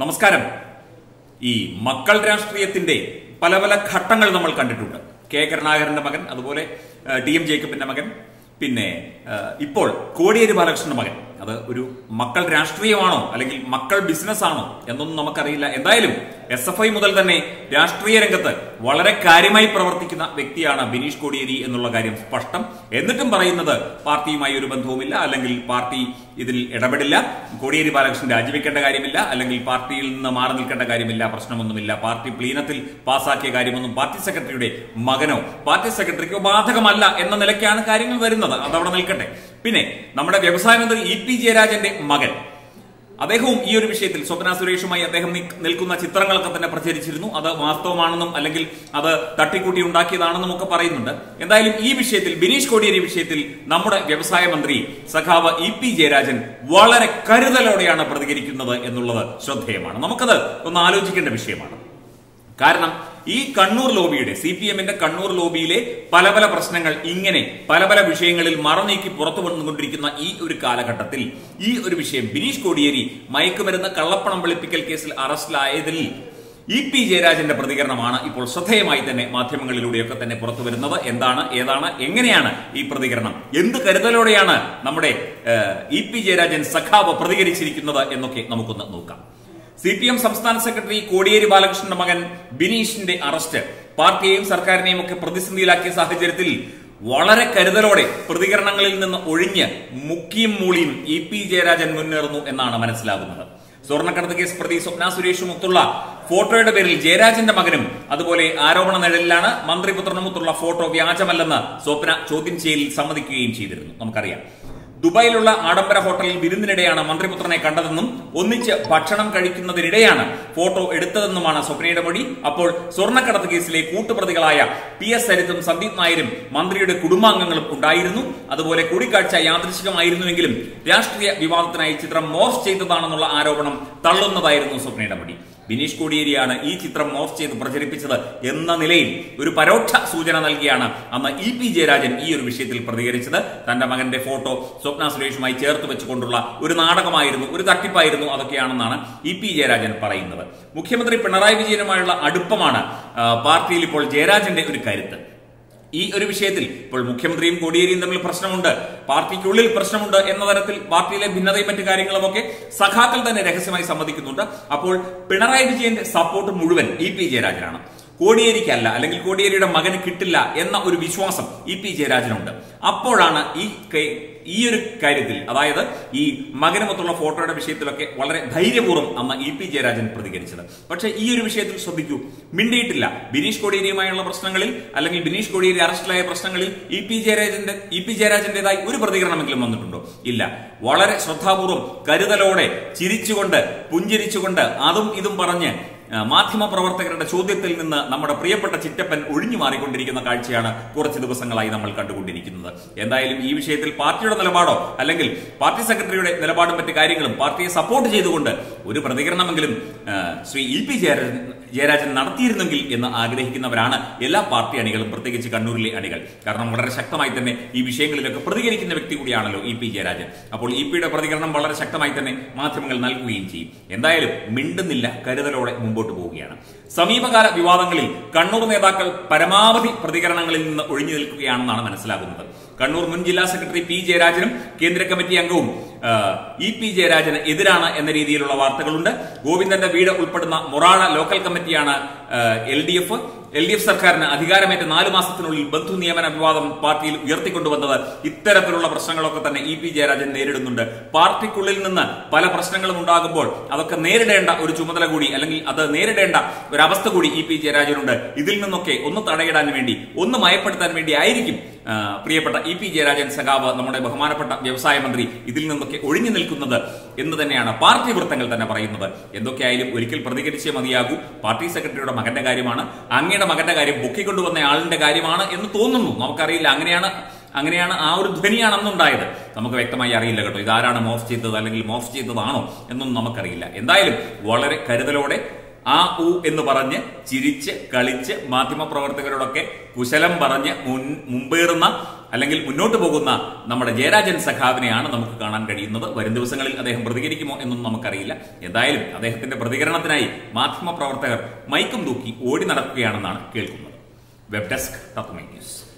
നമസ്കാരം ഈ മക്കൾ രാഷ്ട്രീയത്തിന്റെ പല പല ഘട്ടങ്ങൾ നമ്മൾ കണ്ടിട്ടുണ്ട് കെ കരുണാകരന്റെ മകൻ അതുപോലെ ആ, ടി എം ജേക്കബിന്റെ മകൻ പിന്നെ ആ, ഇപ്പോൾ കോടിയേരി ബാലകൃഷ്ണന്റെ മകൻ അത് ഒരു മക്കൾ രാഷ്ട്രീയമാണോ അല്ലെങ്കിൽ മക്കൾ ബിസിനസ് ആണോ എന്നൊന്നും നമുക്കറിയില്ല എന്തായാലും എസ് എഫ് ഐ മുതൽ തന്നെ രാഷ്ട്രീയ രംഗത്ത് വളരെ കാര്യമായി പ്രവർത്തിക്കുന്ന വ്യക്തിയാണ് ബിനീഷ് കോടിയേരി എന്നുള്ള കാര്യം സ്പഷ്ടം എന്നിട്ടും പറയുന്നത് പാർട്ടിയുമായി ഒരു ബന്ധവുമില്ല അല്ലെങ്കിൽ പാർട്ടി ഇതിൽ ഇടപെടില്ല കോടിയേരി ബാലകൃഷ്ണൻ രാജിവെക്കേണ്ട കാര്യമില്ല അല്ലെങ്കിൽ പാർട്ടിയിൽ നിന്ന് മാറി നിൽക്കേണ്ട കാര്യമില്ല പ്രശ്നമൊന്നുമില്ല പാർട്ടി പ്ലീനത്തിൽ പാസാക്കിയ കാര്യമൊന്നും പാർട്ടി സെക്രട്ടറിയുടെ മകനോ പാർട്ടി സെക്രട്ടറിക്കോ ബാധകമല്ല എന്ന നിലയ്ക്കാണ് കാര്യങ്ങൾ വരുന്നത് അതവിടെ നിൽക്കട്ടെ പിന്നെ നമ്മുടെ വ്യവസായ മന്ത്രി ഇ പി ജയരാജന്റെ മകൻ അദ്ദേഹവും ഈ ഒരു വിഷയത്തിൽ സ്വപ്ന സുരേഷുമായി അദ്ദേഹം നിക്- നിൽക്കുന്ന ചിത്രങ്ങളൊക്കെ തന്നെ പ്രചരിച്ചിരുന്നു അത് വാസ്തവമാണെന്നും അല്ലെങ്കിൽ അത് തട്ടിക്കൂട്ടി ഉണ്ടാക്കിയതാണെന്നും ഒക്കെ പറയുന്നുണ്ട് എന്തായാലും ഈ വിഷയത്തിൽ ബിനീഷ് കോടിയേരി വിഷയത്തിൽ നമ്മുടെ വ്യവസായ മന്ത്രി സഖാവ് ഇ പി ജയരാജൻ വളരെ കരുതലോടെയാണ് പ്രതികരിക്കുന്നത് എന്നുള്ളത് ശ്രദ്ധേയമാണ് നമുക്കത് ഒന്ന് ആലോചിക്കേണ്ട വിഷയമാണ് കാരണം ഈ കണ്ണൂർ ലോബിയുടെ സി പി എമ്മിന്റെ കണ്ണൂർ ലോബിയിലെ പല പല പ്രശ്നങ്ങൾ ഇങ്ങനെ പല പല വിഷയങ്ങളിൽ മറനീക്കി പുറത്തു വന്നുകൊണ്ടിരിക്കുന്ന ഈ ഒരു കാലഘട്ടത്തിൽ ഈ ഒരു വിഷയം ബിനീഷ് കോടിയേരി മയക്കുമരുന്ന് കള്ളപ്പണം വെളുപ്പിക്കൽ കേസിൽ അറസ്റ്റിലായതിൽ ഇ പി ജയരാജന്റെ പ്രതികരണമാണ് ഇപ്പോൾ ശ്രദ്ധേയമായി തന്നെ മാധ്യമങ്ങളിലൂടെയൊക്കെ തന്നെ പുറത്തു വരുന്നത് എന്താണ് ഏതാണ് എങ്ങനെയാണ് ഈ പ്രതികരണം എന്ത് കരുതലോടെയാണ് നമ്മുടെ ഏഹ്, ഇ പി ജയരാജൻ സഖാവ് പ്രതികരിച്ചിരിക്കുന്നത് എന്നൊക്കെ നമുക്കൊന്ന് നോക്കാം സി പി എം സംസ്ഥാന സെക്രട്ടറി കോടിയേരി ബാലകൃഷ്ണന്റെ മകൻ ബിനീഷിന്റെ അറസ്റ്റ് പാർട്ടിയെയും സർക്കാരിനെയും ഒക്കെ പ്രതിസന്ധിയിലാക്കിയ സാഹചര്യത്തിൽ വളരെ കരുതലോടെ പ്രതികരണങ്ങളിൽ നിന്ന് ഒഴിഞ്ഞ് മുക്കിയും മൂളിയും ഇ പി ജയരാജൻ മുന്നേറുന്നു എന്നാണ് മനസ്സിലാകുന്നത് സ്വർണ്ണക്കടത്ത് കേസ് പ്രതി സ്വപ്ന സുരേഷുമൊത്തുള്ള ഫോട്ടോയുടെ പേരിൽ ജയരാജന്റെ മകനും അതുപോലെ ആരോപണ നിഴലിലാണ് മന്ത്രിപുത്രനുമൊത്തുള്ള ഫോട്ടോ വ്യാജമല്ലെന്ന് സ്വപ്ന ചോദ്യം ചെയ്യലിൽ സമ്മതിക്കുകയും ചെയ്തിരുന്നു നമുക്കറിയാം ദുബായിലുള്ള ആഡംബര ഹോട്ടലിൽ വിരുന്നിനിടെയാണ് മന്ത്രിപുത്രനെ കണ്ടതെന്നും ഒന്നിച്ച് ഭക്ഷണം കഴിക്കുന്നതിനിടെയാണ് ഫോട്ടോ എടുത്തതെന്നുമാണ് സ്വപ്നയുടെ മൊഴി അപ്പോൾ സ്വർണ്ണക്കടത്ത് കേസിലെ കൂട്ടുപ്രതികളായ പി എസ് സരിത്തും സന്ദീപ് നായരും മന്ത്രിയുടെ കുടുംബാംഗങ്ങളും ഉണ്ടായിരുന്നു അതുപോലെ കൂടിക്കാഴ്ച യാദൃശികമായിരുന്നുവെങ്കിലും രാഷ്ട്രീയ വിവാദത്തിനായി ചിത്രം മോർഫ് ചെയ്തതാണെന്നുള്ള ആരോപണം തള്ളുന്നതായിരുന്നു സ്വപ്നയുടെ മൊഴി ബിനീഷ് കോടിയേരിയാണ് ഈ ചിത്രം മോർഫ് ചെയ്ത് പ്രചരിപ്പിച്ചത് എന്ന നിലയിൽ ഒരു പരോക്ഷ സൂചന നൽകിയാണ് അന്ന് ഇ പി ജയരാജൻ ഈ ഒരു വിഷയത്തിൽ പ്രതികരിച്ചത് തന്റെ മകന്റെ ഫോട്ടോ സ്വപ്ന സുരേഷുമായി ചേർത്ത് വെച്ചുകൊണ്ടുള്ള ഒരു നാടകമായിരുന്നു ഒരു തട്ടിപ്പായിരുന്നു അതൊക്കെയാണെന്നാണ് ഇ പി ജയരാജൻ പറയുന്നത് മുഖ്യമന്ത്രി പിണറായി വിജയനുമായുള്ള അടുപ്പമാണ് ആ, പാർട്ടിയിൽ ഇപ്പോൾ ജയരാജന്റെ ഒരു കരുത്ത് ഈ ഒരു വിഷയത്തിൽ ഇപ്പോൾ മുഖ്യമന്ത്രിയും കോടിയേരിയും തമ്മിൽ പ്രശ്നമുണ്ട് പാർട്ടിക്കുള്ളിൽ പ്രശ്നമുണ്ട് എന്ന തരത്തിൽ പാർട്ടിയിലെ ഭിന്നതയും മറ്റു കാര്യങ്ങളുമൊക്കെ സഖാക്കൾ തന്നെ രഹസ്യമായി സമ്മതിക്കുന്നുണ്ട് അപ്പോൾ പിണറായി വിജയന്റെ സപ്പോർട്ട് മുഴുവൻ ഇ പി ജയരാജനാണ് കോടിയേരിക്കല്ല അല്ലെങ്കിൽ കോടിയേരിയുടെ മകന് കിട്ടില്ല എന്ന ഒരു വിശ്വാസം ഇ പി ജയരാജനുണ്ട് അപ്പോഴാണ് ഈ കെ- ഈ ഒരു കാര്യത്തിൽ അതായത് ഈ മകനുമൊത്തുള്ള ഫോട്ടോയുടെ വിഷയത്തിലൊക്കെ വളരെ ധൈര്യപൂർവ്വം അന്ന് ഇ പി ജയരാജൻ പ്രതികരിച്ചത് പക്ഷേ ഈ ഒരു വിഷയത്തിൽ ശ്രദ്ധിക്കൂ മിണ്ടിയിട്ടില്ല ബിനീഷ് കോടിയേരിയുമായുള്ള പ്രശ്നങ്ങളിൽ അല്ലെങ്കിൽ ബിനീഷ് കോടിയേരി അറസ്റ്റിലായ പ്രശ്നങ്ങളിൽ ഇ പി ജയരാജന്റെ ഇ പി ജയരാജന്റേതായി ഒരു പ്രതികരണമെങ്കിലും വന്നിട്ടുണ്ടോ ഇല്ല വളരെ ശ്രദ്ധാപൂർവം കരുതലോടെ ചിരിച്ചുകൊണ്ട് പുഞ്ചിരിച്ചുകൊണ്ട് അതും ഇതും പറഞ്ഞ് ആ, മാധ്യമ പ്രവർത്തകരുടെ ചോദ്യത്തിൽ നിന്ന് നമ്മുടെ പ്രിയപ്പെട്ട ചിറ്റപ്പൻ ഒഴിഞ്ഞു മാറിക്കൊണ്ടിരിക്കുന്ന കാഴ്ചയാണ് കുറച്ച് ദിവസങ്ങളായി നമ്മൾ കണ്ടുകൊണ്ടിരിക്കുന്നത് എന്തായാലും ഈ വിഷയത്തിൽ പാർട്ടിയുടെ നിലപാടോ അല്ലെങ്കിൽ പാർട്ടി സെക്രട്ടറിയുടെ നിലപാടും മറ്റു കാര്യങ്ങളും പാർട്ടിയെ സപ്പോർട്ട് ചെയ്തുകൊണ്ട് ഒരു പ്രതികരണമെങ്കിലും ആ, ശ്രീ ഇ പി ജയരാജൻ ജയരാജൻ നടത്തിയിരുന്നെങ്കിൽ എന്ന് ആഗ്രഹിക്കുന്നവരാണ് എല്ലാ പാർട്ടി അണികളും പ്രത്യേകിച്ച് കണ്ണൂരിലെ അണികൾ കാരണം വളരെ ശക്തമായി തന്നെ ഈ വിഷയങ്ങളിലൊക്കെ പ്രതികരിക്കുന്ന വ്യക്തി കൂടിയാണല്ലോ ഇ പി ജയരാജൻ അപ്പോൾ ഇ പിയുടെ പ്രതികരണം വളരെ ശക്തമായി തന്നെ മാധ്യമങ്ങൾ നൽകുകയും ചെയ്യും എന്തായാലും മിണ്ടുന്നില്ല കരുതലോടെ മുമ്പോട്ട് പോവുകയാണ് സമീപകാല വിവാദങ്ങളിൽ കണ്ണൂർ നേതാക്കൾ പരമാവധി പ്രതികരണങ്ങളിൽ നിന്ന് ഒഴിഞ്ഞു നിൽക്കുകയാണെന്നാണ് മനസ്സിലാകുന്നത് കണ്ണൂർ മുൻ ജില്ലാ സെക്രട്ടറി പി ജയരാജനും കേന്ദ്ര കമ്മിറ്റി അംഗവും ആ, ഇ പി ജയരാജന് എതിരാണ് എന്ന രീതിയിലുള്ള വാർത്തകളുണ്ട് ഗോവിന്ദന്റെ വീട് ഉൾപ്പെടുന്ന മൊറാഴ ലോക്കൽ കമ്മിറ്റിയാണ് L D F L D F സർക്കാരിന് അധികാരമേറ്റ നാലു മാസത്തിനുള്ളിൽ ബന്ധു നിയമന വിവാദം പാർട്ടിയിൽ ഉയർത്തിക്കൊണ്ടുവന്നത് ഇത്തരത്തിലുള്ള പ്രശ്നങ്ങളൊക്കെ തന്നെ ഇ പി ജയരാജൻ നേരിടുന്നുണ്ട് പാർട്ടിക്കുള്ളിൽ നിന്ന് പല പ്രശ്നങ്ങളും ഉണ്ടാകുമ്പോൾ അതൊക്കെ നേരിടേണ്ട ഒരു ചുമതല കൂടി അല്ലെങ്കിൽ അത് നേരിടേണ്ട ഒരു അവസ്ഥ കൂടി ഇ പി ജയരാജനുണ്ട് ഇതിൽ നിന്നൊക്കെ ഒന്ന് തടയിടാൻ വേണ്ടി ഒന്ന് മയപ്പെടുത്താൻ വേണ്ടി ആയിരിക്കും ആ, പ്രിയപ്പെട്ട ഇ പി ജയരാജൻ സഖാവ് നമ്മുടെ ബഹുമാനപ്പെട്ട വ്യവസായ മന്ത്രി ഇതിൽ നിന്നൊക്കെ ഒഴിഞ്ഞു നിൽക്കുന്നത് എന്ന് തന്നെയാണ് പാർട്ടി വൃത്തങ്ങൾ തന്നെ പറയുന്നത് എന്തൊക്കെയായാലും ഒരിക്കൽ പ്രതികരിച്ചേ മതിയാകൂ പാർട്ടി സെക്രട്ടറിയുടെ മകന്റെ കാര്യമാണ് അങ്ങയുടെ മകന്റെ കാര്യം പൊക്കിക്കൊണ്ടുവന്ന ആളിന്റെ കാര്യമാണ് എന്ന് തോന്നുന്നു നമുക്കറിയില്ല അങ്ങനെയാണ് അങ്ങനെയാണ് ആ ഒരു ധ്വനിയാണ് അന്നുണ്ടായത് നമുക്ക് വ്യക്തമായി അറിയില്ല കേട്ടോ ഇതാരാണ് മോഫ് ചെയ്തത് അല്ലെങ്കിൽ മോഫ് ചെയ്തതാണോ എന്നൊന്നും നമുക്കറിയില്ല എന്തായാലും വളരെ കരുതലോടെ ആ ഉ എന്ന് പറഞ്ഞ് ചിരിച്ച് കളിച്ച് മാധ്യമപ്രവർത്തകരോടൊക്കെ കുശലം പറഞ്ഞ് മുൻ മുമ്പേറുന്ന അല്ലെങ്കിൽ മുന്നോട്ട് പോകുന്ന നമ്മുടെ ജയരാജൻ സഖാവിനെയാണ് നമുക്ക് കാണാൻ കഴിയുന്നത് വരും ദിവസങ്ങളിൽ അദ്ദേഹം പ്രതികരിക്കുമോ എന്നൊന്നും നമുക്കറിയില്ല എന്തായാലും അദ്ദേഹത്തിന്റെ പ്രതികരണത്തിനായി മാധ്യമപ്രവർത്തകർ മൈക്കും തൂക്കി ഓടി നടക്കുകയാണെന്നാണ് കേൾക്കുന്നത് വെബ് ഡെസ്ക് തത്വമൈ ന്യൂസ്